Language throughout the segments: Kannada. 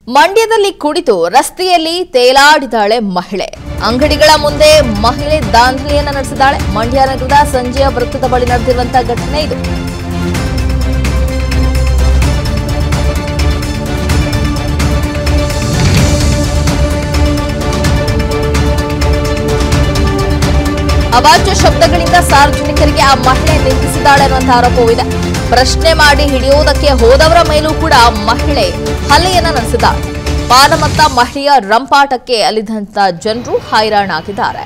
ಮಂಡ್ಯದಲ್ಲಿ ಕುಡಿತು ರಸ್ತೆಯಲ್ಲಿ ತೇಲಾಡಿದಾಳೆ ಮಹಿಳೆ ಅಂಗಡಿಗಳ ಮುಂದೆ ಮಹಿಳೆ ದಾಂಧಲೆಯನ್ನ ನಡೆಸಿದ್ದಾಳೆ ಮಂಡ್ಯ ನಗರದ ಸಂಜೆಯ ವೃತ್ತದ ಬಳಿ ನಡೆದಿರುವಂತಹ ಘಟನೆ ಇದು ಅವಾಚ್ಯ ಶಬ್ದಗಳಿಂದ ಸಾರ್ವಜನಿಕರಿಗೆ ಆ ಮಹಿಳೆ ನಿಂದಿಸಿದ್ದಾಳೆ ಅನ್ನುವಂಥ ಆರೋಪವೂ ಇದೆ ಪ್ರಶ್ನೆ ಮಾಡಿ ಹಿಡಿಯುವುದಕ್ಕೆ ಹೋದವರ ಮೇಲೂ ಕೂಡ ಮಹಿಳೆ ಹಲ್ಲೆಯನ್ನ ನಡೆಸಿದ್ದಾಳೆ ಪಾನಮತ್ತ ಮಹಿಳೆಯ ರಂಪಾಟಕ್ಕೆ ಅಲಿದಂತ ಜನರು ಹೈರಾಣಾಗಿದ್ದಾರೆ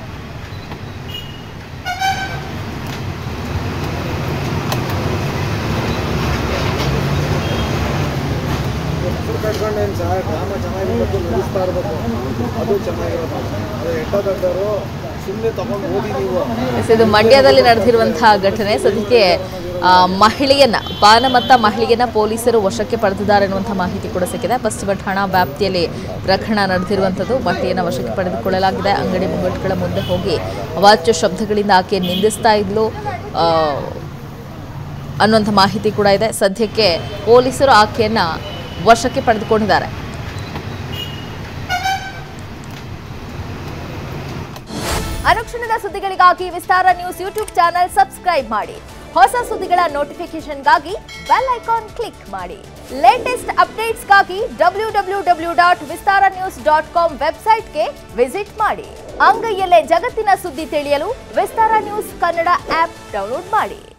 ಹೆಸರು ಕಟ್ಕೊಂಡೇನು ಸರ್ ಡ್ರಾಮಾ ಚೆನ್ನಾಗಿರ್ಬೇಕು ನಡೆಸ್ತಾ ಇರ್ಬೇಕು ಅದು ಚೆನ್ನಾಗಿರೋದು ಅದೇ ಎಟ್ಟ ದೊಡ್ಡವರು ಸುಮ್ಮನೆ ತಗೊಂಡು ಓದಿ ನೀವು ಎಸ್, ಇದು ಮಂಡ್ಯದಲ್ಲಿ ನಡೆದಿರುವಂತಹ ಘಟನೆ ಸದ್ಯಕ್ಕೆ ಆ, ಮಹಿಳೆಯನ್ನ ಪಾನಮತ್ತ ಮಹಿಳೆಯನ್ನ ಪೊಲೀಸರು ವಶಕ್ಕೆ ಪಡೆದಿದ್ದಾರೆ ಎನ್ನುವಂತಹ ಮಾಹಿತಿ ಕೂಡ ಸಿಕ್ಕಿದೆ ಪಶ್ಚಿಮ ಠಾಣಾ ವ್ಯಾಪ್ತಿಯಲ್ಲಿ ಪ್ರಕರಣ ನಡೆದಿರುವಂಥದ್ದು ಮಹಿಳೆಯನ್ನ ವಶಕ್ಕೆ ಪಡೆದುಕೊಳ್ಳಲಾಗಿದೆ ಅಂಗಡಿ ಮುಂಗಟ್ಟುಗಳ ಮುಂದೆ ಹೋಗಿ ಅವಾಚ್ಯ ಶಬ್ದಗಳಿಂದ ಆಕೆ ನಿಂದಿಸ್ತಾ ಇದ್ಲು ಆ, ಅನ್ನುವಂಥ ಮಾಹಿತಿ ಕೂಡ ಇದೆ ಸದ್ಯಕ್ಕೆ ಪೊಲೀಸರು ಆಕೆಯನ್ನ ವಶಕ್ಕೆ ಪಡೆದುಕೊಂಡಿದ್ದಾರೆ ಅನುಕ್ಷಣದ ಸುದ್ದಿಗಳಿಗಾಗಿ Vistara news YouTube channel subscribe ಮಾಡಿ ಹೊಸ ಸುದ್ದಿಗಳ ನೋಟಿಫಿಕೇಶನ್ಗಾಗಿ ಬೆಲ್ ಐಕಾನ್ ಕ್ಲಿಕ್ ಮಾಡಿ ಲೇಟೆಸ್ಟ್ ಅಪ್ಡೇಟ್ಸ್ಗಾಗಿ W W W dot Vistara news dot com ವೆಬ್ಸೈಟ್ಗೆ ವಿಸಿಟ್ ಮಾಡಿ ಅಂಗೈಯಲ್ಲೇ ಜಗತ್ತಿನ ಸುದ್ದಿ ತಿಳಿಯಲು Vistara news Kannada app download ಮಾಡಿ